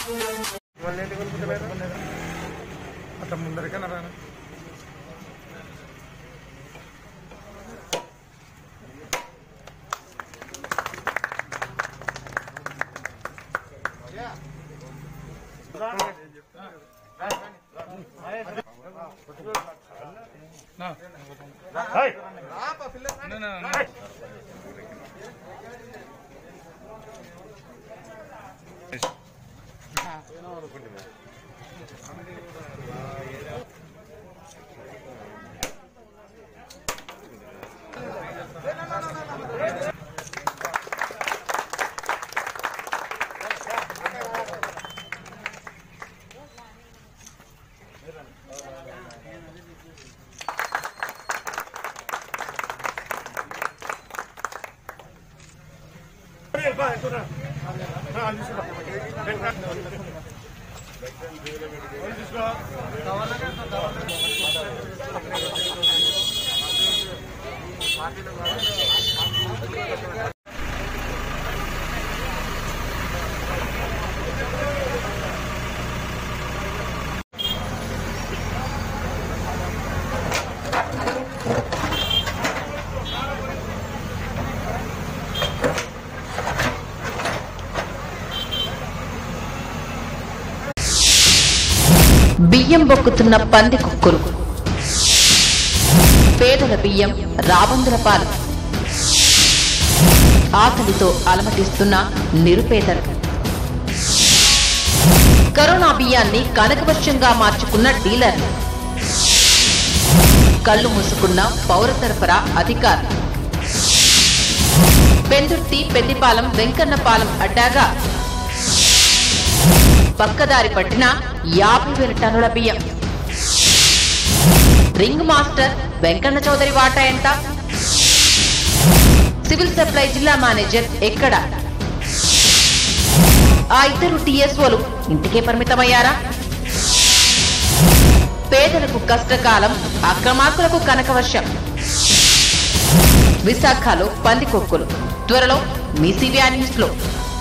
అట్లా ముందరికన్నా రాను నా. నా, నా, నా. బియ్యం బొక్కుతున్న పంది కుక్కులు పేదల బియ్యం రాబందుల పాలు ఆకలితో అలమటిస్తున్న నిరుపేదలు కరోనా బియ్యాన్ని కనకవర్షంగా మార్చుకున్న డీలర్లు కళ్ళు మూసుకున్న పౌర సరఫరా అధికారులు పెందుర్తి పెద్దిపాలెం వెంకన్నపాలెం అడ్డాగా పక్కదారి పట్టిన యాభై వేల టన్నుల బియ్యం రింగ్ మాస్టర్ వెంకన్న చౌదరి వాటా ఎంత సివిల్ సప్లై జిల్లా మేనేజర్ ఎక్కడ ఆ ఇద్దరు టీఎస్ఓలు ఇంటికే పరిమితమయ్యారా పేదలకు కష్టకాలం అక్రమార్కులకు కనకవర్షం విశాఖలో పందికొక్కులు త్వరలో మీ సివిఆర్ న్యూస్ లో